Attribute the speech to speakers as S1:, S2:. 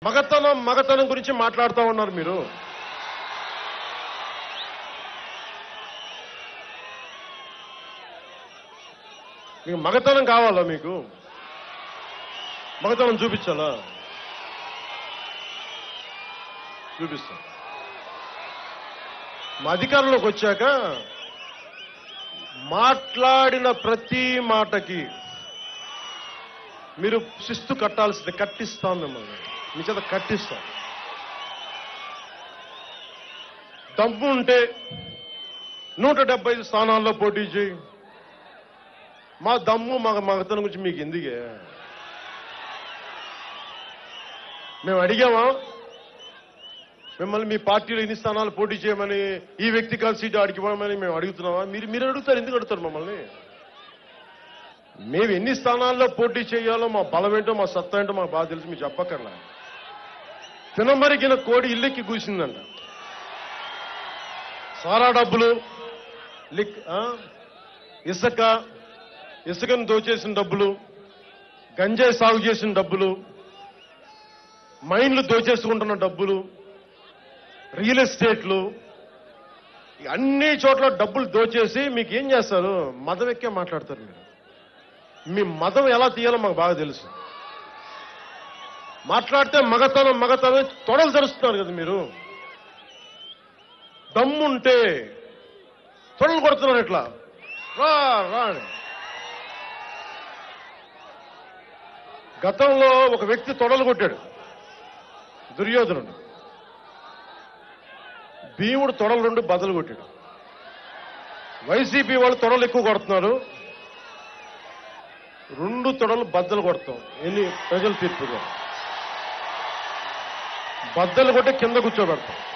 S1: మగతనం మగతనం గురించి మాట్లాడుతూ ఉన్నారు మీరు మీకు మగతనం కావాలా మీకు మగతనం చూపించాలా చూపిస్తాం మా అధికారంలోకి వచ్చాక మాట్లాడిన ప్రతి మాటకి మీరు శిస్తు కట్టాల్సింది కట్టిస్తాం మిమ్మల్ని మీ చేత కట్టిస్తాం దమ్ము ఉంటే నూట డెబ్బై ఐదు స్థానాల్లో పోటీ చేయి మా దమ్ము మా మగతనం గురించి మీకు ఎందుకే మేము అడిగామా మిమ్మల్ని మీ పార్టీలో ఎన్ని స్థానాలు పోటీ చేయమని ఈ వ్యక్తి కాదు సీటు అడిగిపోవమని మేము అడుగుతున్నామా మీరు మీరు అడుగుతారు ఎందుకు అడుగుతారు మమ్మల్ని మేము ఎన్ని స్థానాల్లో పోటీ చేయాలో మా బలం ఏంటో మా సత్తా ఏంటో మాకు బాగా తెలుసు మీరు చెప్పక్కర్లా తినమరిగిన కోడి ఇల్లెక్కి కూసిందంట సారా డబ్బులు లిక్ ఆ? ఇసుక ఇసుకను దోచేసిన డబ్బులు గంజాయి సాగు చేసిన డబ్బులు మైన్లు దోచేసుకుంటున్న డబ్బులు రియల్ ఎస్టేట్లు ఈ అన్ని చోట్ల డబ్బులు దోచేసి మీకు ఏం చేస్తారు మదం ఎక్కే మాట్లాడతారు మీరు మీ మదం ఎలా తీయాలో మాకు బాగా తెలుసు మాట్లాడితే మగతనం మగతనం తొడలు తెరుస్తున్నారు కదా మీరు దమ్ముంటే తొడలు కొడుతున్నారు ఇట్లా రా రా అని. గతంలో ఒక వ్యక్తి తొడలు కొట్టాడు దుర్యోధనుడు భీముడు తొడలు రెండు బదులు కొట్టాడు వైసీపీ వాళ్ళు తొడలు ఎక్కువ కొడుతున్నారు రెండు తొడలు బద్దలు కొడతాం ఎన్ని ప్రజల తీర్పుగా బద్దలు కొట్టి కింద కూర్చోబెడతాం